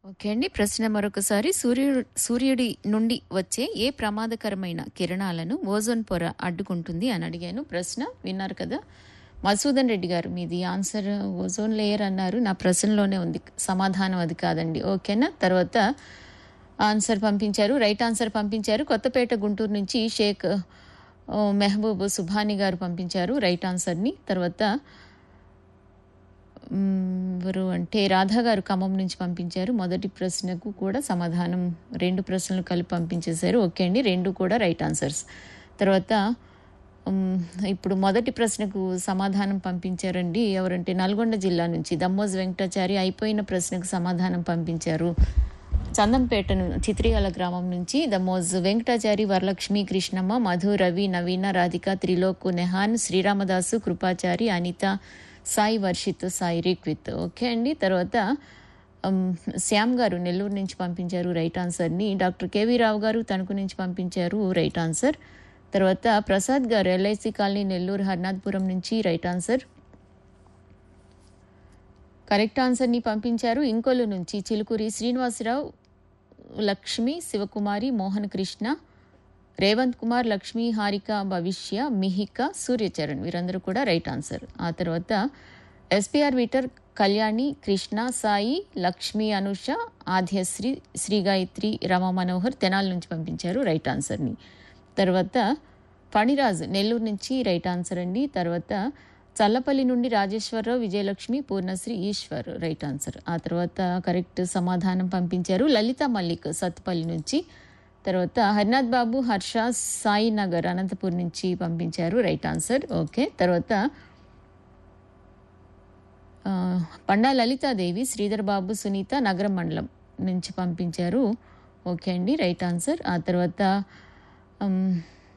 okay అండి ప్రశ్న మరొకసారి సూర్యుడు సూర్యుడి నుండి వచ్చే ఏ ప్రమాదకరమైన కిరణాలను ఓజోన్ పొర అడ్డుకుంటుంది అని అడిగాను ప్రశ్న విన్నారు కదా మధుసూదన్ రెడ్డి గారు మీది ఆన్సర్ ఓజోన్ లేయర్ అన్నారు నా ప్రశ్నలోనే ఉంది సమాధానం అది కాదండి ఓకేనా తర్వాత ఆన్సర్ పంపించారు రైట్ ఆన్సర్ పంపించారు కొత్తపేట గుంటూరు నుంచి షేక్ ఓ, మెహబూబ్ సుభాని గారు పంపించారు రైట్ ఆన్సర్ని తర్వాత మ్మ్, ఎవరు అంటే రాధా గారు ఖమ్మం నుంచి పంపించారు మొదటి ప్రశ్నకు కూడా సమాధానం రెండు ప్రశ్నలు కలిపి పంపించేశారు ఓకే అండి రెండు కూడా రైట్ ఆన్సర్స్ తర్వాత మ్మ్, ఇప్పుడు మొదటి ప్రశ్నకు సమాధానం పంపించారండి ఎవరంటే నల్గొండ జిల్లా నుంచి దమ్మోజ్ వెంకటాచారి అయిపోయిన ప్రశ్నకు సమాధానం పంపించారు చందంపేట ను- చిత్రియాల గ్రామం నుంచి దమోజ్ వెంకటాచారి వరలక్ష్మి కృష్ణమ్మ మధు రవి నవీన రాధిక త్రిలోక్ నెహాన్ శ్రీరామదాసు కృపాచారి అనిత సాయి వర్షిత్ సాయి రిక్విత్ ఓకే అండి తర్వాత ఉమ్, శ్యామ్ గారు నెల్లూరు నుంచి పంపించారు రైట్ ఆన్సర్ని డాక్టర్ కేవీ రావు గారు తణుకు నుంచి పంపించారు రైట్ ఆన్సర్ తర్వాత ప్రసాద్ గారు ఎల్ఐసి కాలనీ నెల్లూరు హర్నాథ్పురం నుంచి రైట్ ఆన్సర్ కరెక్ట్ ఆన్సర్ని పంపించారు ఇంకొల్లు నుంచి చిలుకూరి శ్రీనివాసరావు లక్ష్మి శివకుమారి మోహన్ కృష్ణ రేవంత్ కుమార్ లక్ష్మి హారిక భవిష్య మిహిక సూర్యచరణ్ వీరందరూ కూడా రైట్ ఆన్సర్ ఆ తర్వాత ఎస్పీఆర్ వీటర్ కళ్యాణి కృష్ణ సాయి లక్ష్మి అనుష ఆద్యశ్రీ శ్రీ గాయత్రి రమ మనోహర్ తెనాల నుంచి పంపించారు రైట్ ఆన్సర్ని తర్వాత ఫణిరాజ్ నెల్లూరు నుంచి రైట్ ఆన్సర్ అండి తర్వాత చల్లపల్లి నుండి రాజేశ్వరరావు విజయలక్ష్మి పూర్ణశ్రీ ఈశ్వర్ రైట్ ఆన్సర్ ఆ తర్వాత కరెక్ట్ సమాధానం పంపించారు లలిత మల్లిక్ సత్తుపల్లి నుంచి తర్వాత హరినాథ్ బాబు హర్ష సాయి నగర్ అనంతపూర్ నుంచి పంపించారు రైట్ ఆన్సర్ ఓకే తర్వాత ఆ, పండా లలితాదేవి శ్రీధర్ బాబు సునీత నగరం మండలం నుంచి పంపించారు ఓకే అండి రైట్ ఆన్సర్ ఆ తర్వాత ఉమ్,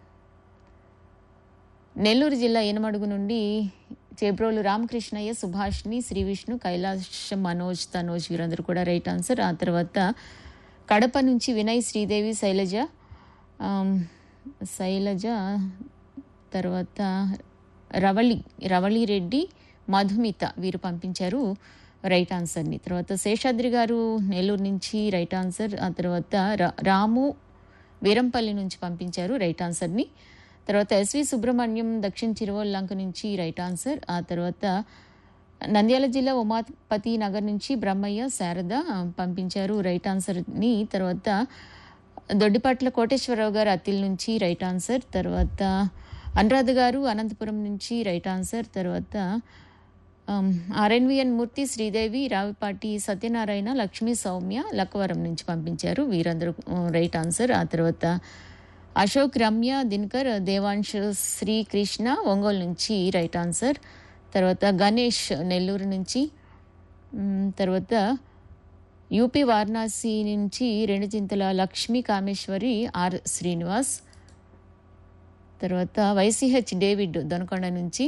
నెల్లూరు జిల్లా ఎనమడుగు నుండి చేబ్రోలు రామకృష్ణయ్య సుభాష్ని శ్రీ విష్ణు కైలాష్ మనోజ్ తనోజ్ వీరందరూ కూడా రైట్ ఆన్సర్ ఆ తర్వాత కడప నుంచి వినయ్ శ్రీదేవి శైలజ ఆమ్, శైలజ తర్వాత రవళి రవళి రెడ్డి మధుమిత వీరు పంపించారు రైట్ ఆన్సర్ని తర్వాత శేషాద్రి గారు నెల్లూరు నుంచి రైట్ ఆన్సర్ ఆ తర్వాత రా- రాము వీరంపల్లి నుంచి పంపించారు రైట్ ఆన్సర్ని తర్వాత ఎస్వి సుబ్రహ్మణ్యం దక్షిణ చిరువల్లంక నుంచి రైట్ ఆన్సర్ ఆ తర్వాత నంద్యాల జిల్లా ఉమాపతి నగర్ నుంచి బ్రహ్మయ్య శారద పంపించారు రైట్ ఆన్సర్ని తర్వాత దొడ్డిపట్ల కోటేశ్వరరావు గారు అత్తిల్ నుంచి రైట్ ఆన్సర్ తర్వాత అనురాధ గారు అనంతపురం నుంచి రైట్ ఆన్సర్ తర్వాత ఆమ్, ఆర్ఎన్విఎన్ మూర్తి శ్రీదేవి రావిపాటి సత్యనారాయణ లక్ష్మీ సౌమ్య లక్కవరం నుంచి పంపించారు వీరందరూ ఆ, రైట్ ఆన్సర్ ఆ తర్వాత అశోక్ రమ్య దినకర్ దేవాంశ్ శ్రీకృష్ణ ఒంగోలు నుంచి రైట్ ఆన్సర్ తర్వాత గణేష్ నెల్లూరు నుంచి మ్, తర్వాత యూపీ వారణాసి నుంచి రెండు చింతల లక్ష్మీ కామేశ్వరి ఆర్ శ్రీనివాస్ తర్వాత వైసీహెచ్ డేవిడ్ దొనకొండ నుంచి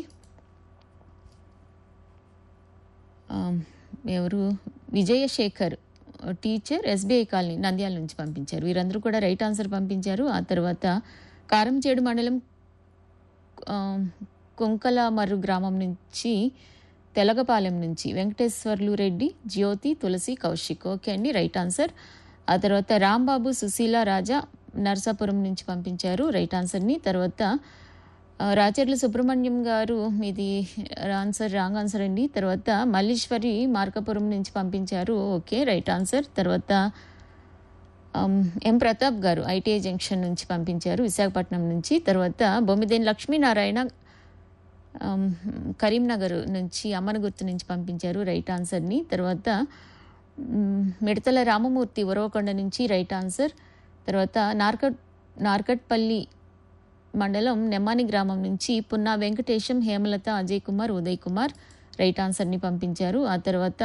ఆమ్, ఎవరు Vijayasekhar teacher SBI colony Nandyal నుంచి పంపించారు వీరందరూ కూడా రైట్ ఆన్సర్ పంపించారు ఆ తర్వాత కారంచేడు మండలం ఆ, కుంకలమర్రు గ్రామం నుంచి తెలగపాలెం నుంచి వెంకటేశ్వర్లు రెడ్డి జ్యోతి తులసి కౌశిక్ ఓకే అండి రైట్ ఆన్సర్ ఆ తర్వాత రాంబాబు సుశీల రాజా నర్సాపురం నుంచి పంపించారు రైట్ ఆన్సర్ని తర్వాత ఆ, రాచర్ల సుబ్రహ్మణ్యం గారు మీది ఆన్సర్ రాంగ్ ఆన్సర్ అండి తర్వాత మల్లీశ్వరి మార్కపురం నుంచి పంపించారు ఓకే రైట్ ఆన్సర్ తర్వాత ఆమ్, ఎం ప్రతాప్ గారు ఐటీఐ జంక్షన్ నుంచి పంపించారు విశాఖపట్నం నుంచి తర్వాత బొమ్మిదేని లక్ష్మీనారాయణ ఆమ్, కరీంనగర్ నుంచి అమ్మనగుర్తు నుంచి పంపించారు రైట్ ఆన్సర్ని తర్వాత మ్, మిడతల రామమూర్తి ఉరవకొండ నుంచి రైట్ ఆన్సర్ తర్వాత నార్కట్ నార్కట్పల్లి మండలం నెమ్మాని గ్రామం నుంచి పున్నా వెంకటేశం హేమలత అజయ్ కుమార్ ఉదయ్ కుమార్ రైట్ ఆన్సర్ని పంపించారు ఆ తర్వాత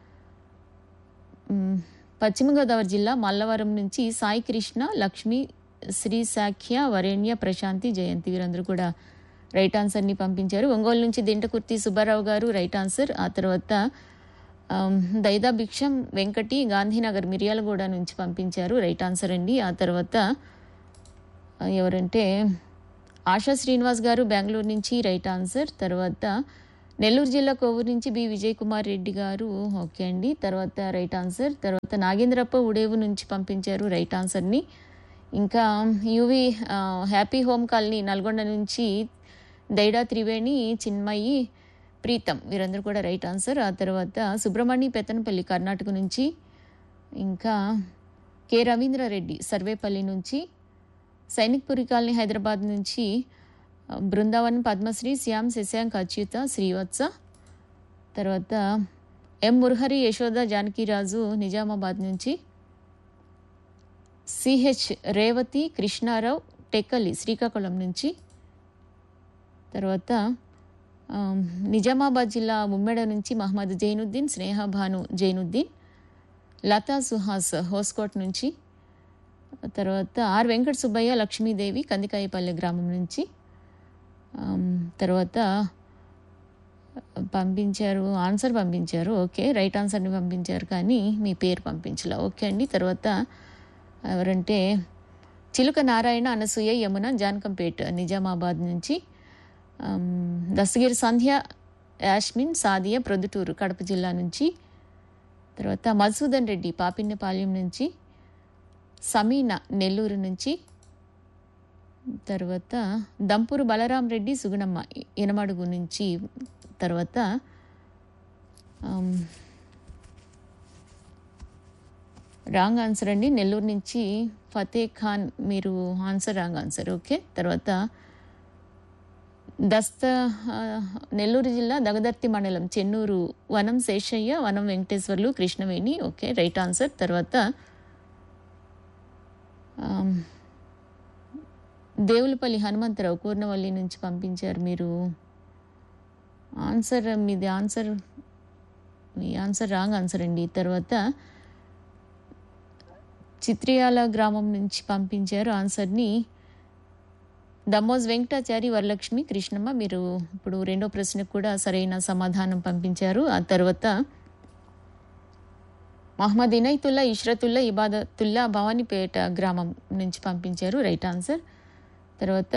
మ్, పశ్చిమ గోదావరి జిల్లా మల్లవరం నుంచి సాయి కృష్ణ లక్ష్మి శ్రీ సాఖ్య వరేణ్య ప్రశాంతి జయంతి వీరందరూ కూడా రైట్ ఆన్సర్ని పంపించారు ఒంగోలు నుంచి దింటకుర్తి సుబ్బారావు గారు రైట్ ఆన్సర్ ఆ తర్వాత ఆమ్, దైదా భిక్షం వెంకటి గాంధీనగర్ మిర్యాలగూడ నుంచి పంపించారు రైట్ ఆన్సర్ అండి ఆ తర్వాత ఆ, ఎవరంటే ఆశా శ్రీనివాస్ గారు బెంగళూరు నుంచి రైట్ ఆన్సర్ తర్వాత నెల్లూరు జిల్లా కొవ్వూరు నుంచి బి విజయ్ కుమార్ రెడ్డి గారు ఓకే అండి తర్వాత రైట్ ఆన్సర్ తర్వాత నాగేంద్రప్ప ఉడేవు నుంచి పంపించారు రైట్ ఆన్సర్ని ఇంకా యువి ఆ, హ్యాపీ హోమ్ కాలనీ నల్గొండ నుంచి దైడా త్రివేణి చిన్మయి ప్రీతం వీరందరూ కూడా రైట్ ఆన్సర్ ఆ తర్వాత సుబ్రహ్మణ్య పెత్తనపల్లి కర్ణాటక నుంచి ఇంకా కె రవీంద్రారెడ్డి సర్వేపల్లి నుంచి సైనిక్పురి కాలనీ హైదరాబాద్ నుంచి ఆ, బృందావన్ పద్మశ్రీ శ్యామ్ శశాంక్ అచ్యుత శ్రీవత్స తర్వాత ఎం మురహరి యశోద జానకిరాజు నిజామాబాద్ నుంచి సిహెచ్ రేవతి కృష్ణారావు టెక్కలి శ్రీకాకుళం నుంచి తర్వాత ఆ, నిజామాబాద్ జిల్లా ముమ్మెడ నుంచి మహమ్మద్ జైనుద్దీన్ స్నేహ భాను జైనుద్దీన్ లతా సుహాస్ హోస్కోట్ నుంచి తర్వాత ఆర్ వెంకట సుబ్బయ్య లక్ష్మీదేవి కందికాయపల్లి గ్రామం నుంచి ఆమ్, తర్వాత పంపించారు ఆన్సర్ పంపించారు ఓకే రైట్ ఆన్సర్ని పంపించారు కానీ మీ పేరు పంపించలే ఓకే అండి తర్వాత ఎవరంటే చిలుక నారాయణ అనసూయ యమున జానకంపేట్ నిజామాబాద్ నుంచి ఆమ్, దస్తగిరి సంధ్య యాస్మిన్ సాదియా ప్రొద్దుటూరు కడప జిల్లా నుంచి తర్వాత మధుసూదన్ రెడ్డి పాపిన్నపాలెం నుంచి సమీన నెల్లూరు నుంచి తర్వాత దంపూరు బలరాం రెడ్డి సుగుణమ్మ ఇనమడుగు నుంచి తర్వాత ఆమ్, రాంగ్ ఆన్సర్ అండి నెల్లూరు నుంచి ఫతే ఖాన్ మీరు ఆన్సర్ రాంగ్ ఆన్సర్ ఓకే తర్వాత దస్త ఆ, నెల్లూరు జిల్లా దగదర్తి మండలం Chennur Vanam Seshaiah Vanam Venkateswarlu Krishnaveni okay right answer తర్వాత ఆమ్, దేవులపల్లి హనుమంతరావు కూర్నవల్లి నుంచి పంపించారు మీరు ఆన్సర్ మీది ఆన్సర్ మీ ఆన్సర్ రాంగ్ ఆన్సర్ అండి తర్వాత చిత్రియాల గ్రామం నుంచి పంపించారు ఆన్సర్ని దమ్మోజ్ వెంకటాచారి వరలక్ష్మి కృష్ణమ్మ మీరు ఇప్పుడు రెండో ప్రశ్నకు కూడా సరైన సమాధానం పంపించారు ఆ తర్వాత మహమ్మద్ ఇనైతుల్లా ఇష్రతుల్లా ఇబాదతుల్లా భవానీపేట గ్రామం నుంచి పంపించారు రైట్ ఆన్సర్ తర్వాత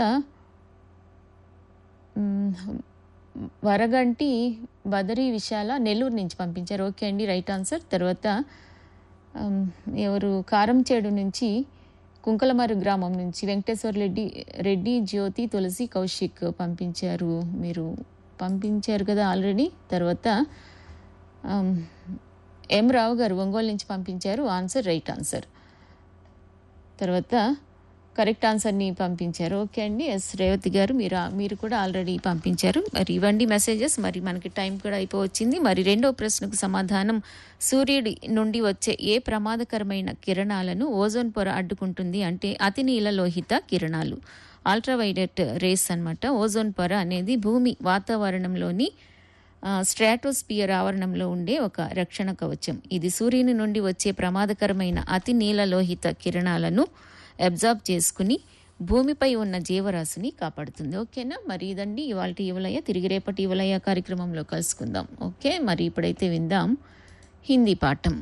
మ్, వరగంటి బదరి విశాల నెల్లూరు నుంచి పంపించారు ఓకే అండి రైట్ ఆన్సర్ తర్వాత ఆమ్, ఎవరు కారంచేడు నుంచి కుంకలమరు గ్రామం నుంచి వెంకటేశ్వర రెడ్డి రెడ్డి జ్యోతి తులసి కౌశిక్ పంపించారు మీరు పంపించారు కదా ఆల్రెడీ తర్వాత ఆమ్, ఎం రావు గారు ఒంగోలు నుంచి పంపించారు ఆన్సర్ రైట్ ఆన్సర్ తర్వాత కరెక్ట్ ఆన్సర్ని పంపించారు ఓకే అండి ఎస్ రేవతి గారు మీరు మీరు కూడా ఆల్రెడీ పంపించారు మరి ఇవ్వండి మెసేజెస్ మరి మనకి టైం కూడా అయిపోవచ్చింది మరి రెండో ప్రశ్నకు సమాధానం సూర్యుడి నుండి వచ్చే ఏ ప్రమాదకరమైన కిరణాలను ఓజోన్ పొర అడ్డుకుంటుంది అంటే అతి నీలలోహిత కిరణాలు అల్ట్రావైలెట్ రేస్ అన్నమాట ఓజోన్ పొర అనేది భూమి వాతావరణంలోని ఆ, స్ట్రాటోస్పియర్ ఆవరణంలో ఉండే ఒక రక్షణ కవచం ఇది సూర్యుని నుండి వచ్చే ప్రమాదకరమైన అతి నీలలోహిత కిరణాలను అబ్జార్బ్ చేసుకుని భూమిపై ఉన్న జీవరాశిని కాపాడుతుంది ఓకేనా మరి ఇదండి ఇవాళ యువలయ తిరిగి రేపటి యువలయ కార్యక్రమంలో కలుసుకుందాం ఓకే మరి ఇప్పుడైతే విందాం హిందీ పాఠం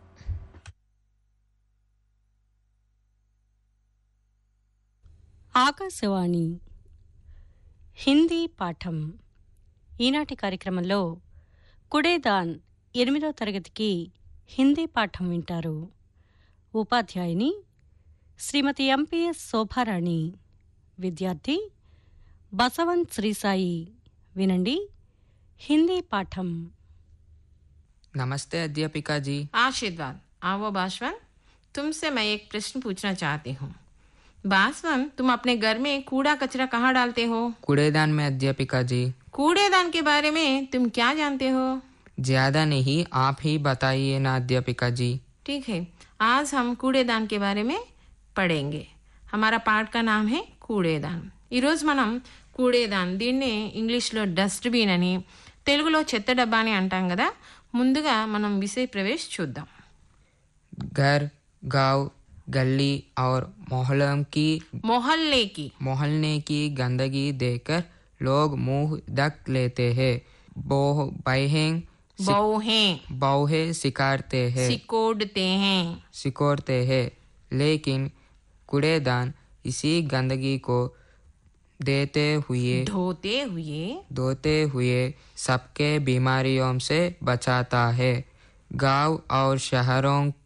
ఆకాశవాణి హిందీ పాఠం ఈనాటి కార్యక్రమంలో కుడేదాన్ ఎనిమిదో తరగతికి హిందీ పాఠం వింటారు ఉపాధ్యాయుని శ్రీమతి ఎంపీఎస్ శోభారాణి విద్యార్థి బసవంత్ శ్రీసాయి వినండి హిందీ పాఠం नमस्ते अध्यापिका जी आशीर्वाद आओ बासवन तुमसे मैं एक प्रश्न पूछना चाहती हूँ बासवन तुम अपने घर में कूड़ा कचरा कहाँ डालते हो कूड़ेदान में अध्यापिका जी कूड़ेदान के बारे में तुम क्या जानते हो ज्यादा नहीं आप ही बताइए ना अध्यापिका जी ठीक है आज हम कूड़ेदान के बारे में పడేంగే हमारा పాఠ का नाम है కూడేదాన్ ఈరోజు మనం కూడేదాన్ దీన్నే ఇంగ్లీష్లో డస్ట్బిన్ అని తెలుగులో చెత్త డబ్బా అని అంటాం కదా ముందుగా మనం విషయ ప్రవేశ్ చూద్దాం घर गांव गली और मोहल्लों की మొహల్లేకి मोहल्ले की गंदगी देखकर लोग मुंह ढक लेते हैं बोह बहें బౌహే बौहे सिकारते हैं सिकोड़ते हैं सिकोड़ते हैं लेकिन कूड़ेदान इसी गंदगी को देते हुए धोते हुए धोते हुए सबके बीमारियों से बचाता है गांव और शहरों